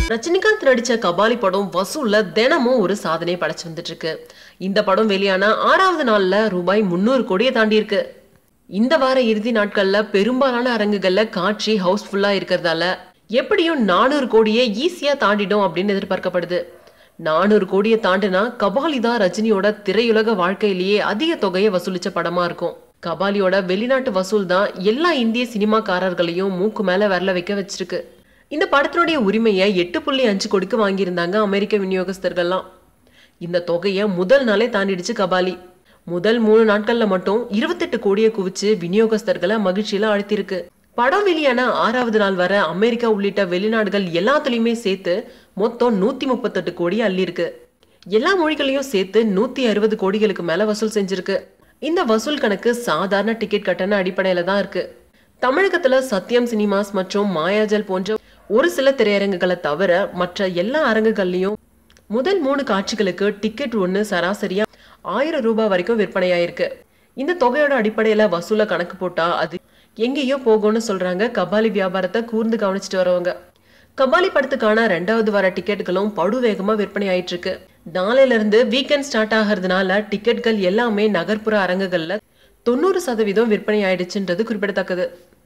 ரஜினிகாந்த் நடிச்ச கபாலி படம் வசூல்ல தினமும் ஒரு சாதனை படைச்சு வந்துட்டு இருக்கு இந்த படம் வெளியான ஆறாவது நாள்ல ரூபாய் முன்னூறு கோடியை தாண்டி இருக்கு இந்த வார இறுதி நாட்கள்ல பெரும்பாலான அரங்குகள்ல காட்சி ஹவுஸ்ஃபுல்லா இருக்கிறதால எப்படியும் நானூறு கோடியை ஈஸியா தாண்டிடும் அப்படின்னு எதிர்பார்க்கப்படுது நானூறு கோடியை தாண்டினா கபாலி தான் ரஜினியோட திரையுலக வாழ்க்கையிலேயே அதிக தொகையை வசூலிச்ச படமா இருக்கும் கபாலியோட வெளிநாட்டு வசூல் தான் எல்லா இந்திய சினிமாக்காரர்களையும் மூக்கு மேல விரல வைக்க வச்சிருக்கு இந்த படத்தினுடைய உரிமையை எட்டு புள்ளி அஞ்சு கோடிக்கு வாங்கியிருந்தாங்க அமெரிக்க விநியோகஸ்தர்கள்லாம் இந்த தொகையை முதல் நாளே தாண்டிடுச்சு கபாலி முதல் மூணு நாட்கள்ல மட்டும் இருபத்தெட்டு கோடியை குவிச்சு விநியோகஸ்தர்களை மகிழ்ச்சியில அழுத்திருக்கு படம் வெளியான ஆறாவது நாள் வர அமெரிக்கா உள்ளிட்ட வெளிநாடுகள் எல்லாத்துலயுமே சேர்த்து மொத்தம் நூத்தி முப்பத்தெட்டு கோடி அள்ளியிருக்கு எல்லா மொழிகளையும் சேர்த்து நூத்தி அறுபது கோடிகளுக்கு மேல வசூல் செஞ்சிருக்கு இந்த வசூல் கணக்கு சாதாரண டிக்கெட் கட்டண அடிப்படையில தான் இருக்கு தமிழகத்துல சத்யம் சினிமாஸ் மற்றும் மாயாஜல் போன்ற ஒரு சில திரையரங்குகளை தவிர மற்ற எல்லா அரங்குகள்லயும் முதல் மூணு காட்சிகளுக்கு டிக்கெட் ஒன்று சராசரியா ஆயிரம் ரூபாய் வரைக்கும் விற்பனையாயிருக்கு இந்த தொகையோட அடிப்படையில வசூல கணக்கு போட்டா அது எங்கேயோ போகும்னு சொல்றாங்க கபாலி வியாபாரத்தை கூர்ந்து கவனிச்சுட்டு வரவங்க கபாலி படத்துக்கான ரெண்டாவது வர டிக்கெட்டுகளும் படு வேகமா விற்பனை ஆயிட்டு இருக்கு நாளையில இருந்து வீக்கெண்ட் ஸ்டார்ட் ஆகிறதுனால டிக்கெட்கள் எல்லாமே நகர்ப்புற அரங்குகள்ல தொண்ணூறு சதவீதம் விற்பனை ஆயிடுச்சுன்றது குறிப்பிடத்தக்கது